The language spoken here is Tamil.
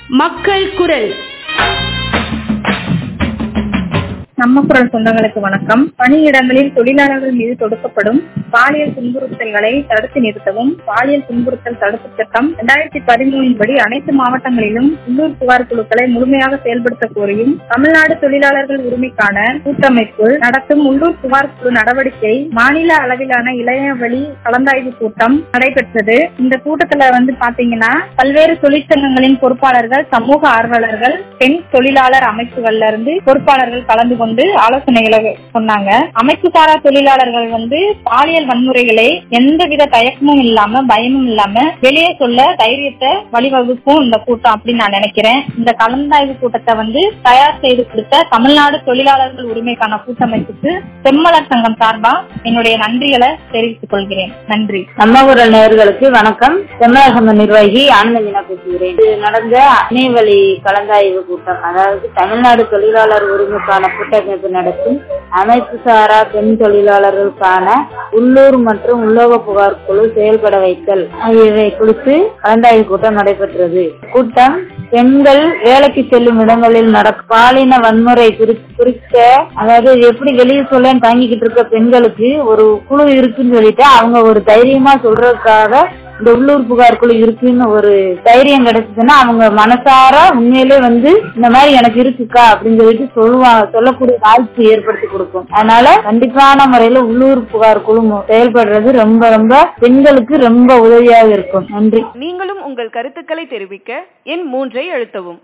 மக்கள் குரல் நம்ம குரல் சொந்தங்களுக்கு வணக்கம் பணியிடங்களில் தொழிலாளர்கள் மீது தொடுக்கப்படும் பாலியல் துன்புறுத்தல்களை தடுத்து நிறுத்தவும் பாலியல் துன்புறுத்தல் தடுப்பு சட்டம் இரண்டாயிரத்தி பதிமூணின் படி அனைத்து மாவட்டங்களிலும் உள்ளூர் புகார் குழுக்களை முழுமையாக செயல்படுத்த கோரியும் தமிழ்நாடு தொழிலாளர்கள் உரிமைக்கான கூட்டமைப்பு நடத்தும் உள்ளூர் புகார் குழு நடவடிக்கை மாநில அளவிலான இளையவழி கலந்தாய்வு கூட்டம் நடைபெற்றது இந்த கூட்டத்துல வந்து பாத்தீங்கன்னா பல்வேறு தொழிற்சங்கங்களின் பொறுப்பாளர்கள் சமூக ஆர்வலர்கள் பெண் தொழிலாளர் அமைப்புகள்ல இருந்து பொறுப்பாளர்கள் கலந்து கொண்டு ஆலோசனைகளை சொன்னாங்க அமைப்பு சாரா தொழிலாளர்கள் வந்து பாலியல் வன்முறைகளை எந்தவித தயக்கமும் இல்லாம பயமும் இல்லாம வெளியே சொல்ல தைரியத்தை வழிவகுக்கும் இந்த கூட்டம் அப்படின்னு நான் நினைக்கிறேன் இந்த கலந்தாய்வு கூட்டத்தை வந்து தயார் செய்து கொடுத்த தமிழ்நாடு தொழிலாளர்கள் உரிமைக்கான கூட்டமைப்புக்கு செம்மலர் சங்கம் சார்பா என்னுடைய நன்றிகளை தெரிவித்துக் கொள்கிறேன் நன்றி நம்ம ஊரல் நேயர்களுக்கு வணக்கம் செம்மரசங்க நிர்வாகி ஆனந்தஜினா பேசுகிறேன் இது நடந்த அணைவழி கலந்தாய்வு கூட்டம் அதாவது தமிழ்நாடு தொழிலாளர் உரிமைக்கான கூட்டமைப்பு நடத்தும் அமைப்பு சாரா பெண் தொழிலாளர்களுக்கான உள்ளூர் மற்றும் உலோக புகார் குழு செயல்பட வைத்தல் ஆகியவை குறித்து கலந்தாய்வு கூட்டம் நடைபெற்றது கூட்டம் பெண்கள் வேலைக்கு செல்லும் இடங்களில் நடக்கும் பாலின வன்முறை குறி- குறித்த அதாவது எப்படி வெளியே சொல்ல தாங்கிக்கிட்டு இருக்க பெண்களுக்கு ஒரு குழு இருக்குன்னு சொல்லிட்டு அவங்க ஒரு தைரியமா சொல்றதுக்காக இந்த உள்ளூர் புகார் குழு இருக்குன்னு ஒரு தைரியம் கிடைச்சதுன்னா அவங்க மனசார உண்மையிலே வந்து இந்த மாதிரி எனக்கு இருக்குக்கா அப்படின்னு சொல்லிட்டு சொல்லுவாங்க சொல்லக்கூடிய வாய்ப்பு ஏற்படுத்தி கொடுக்கும் அதனால கண்டிப்பான முறையில உள்ளூர் புகார் குழு மு- செயல்படுறது ரொம்ப ரொம்ப பெண்களுக்கு ரொம்ப உதவியாக இருக்கும் நன்றி நீங்களும் உங்கள் கருத்துக்களை தெரிவிக்க எண் மூன்றை அழுத்தவும்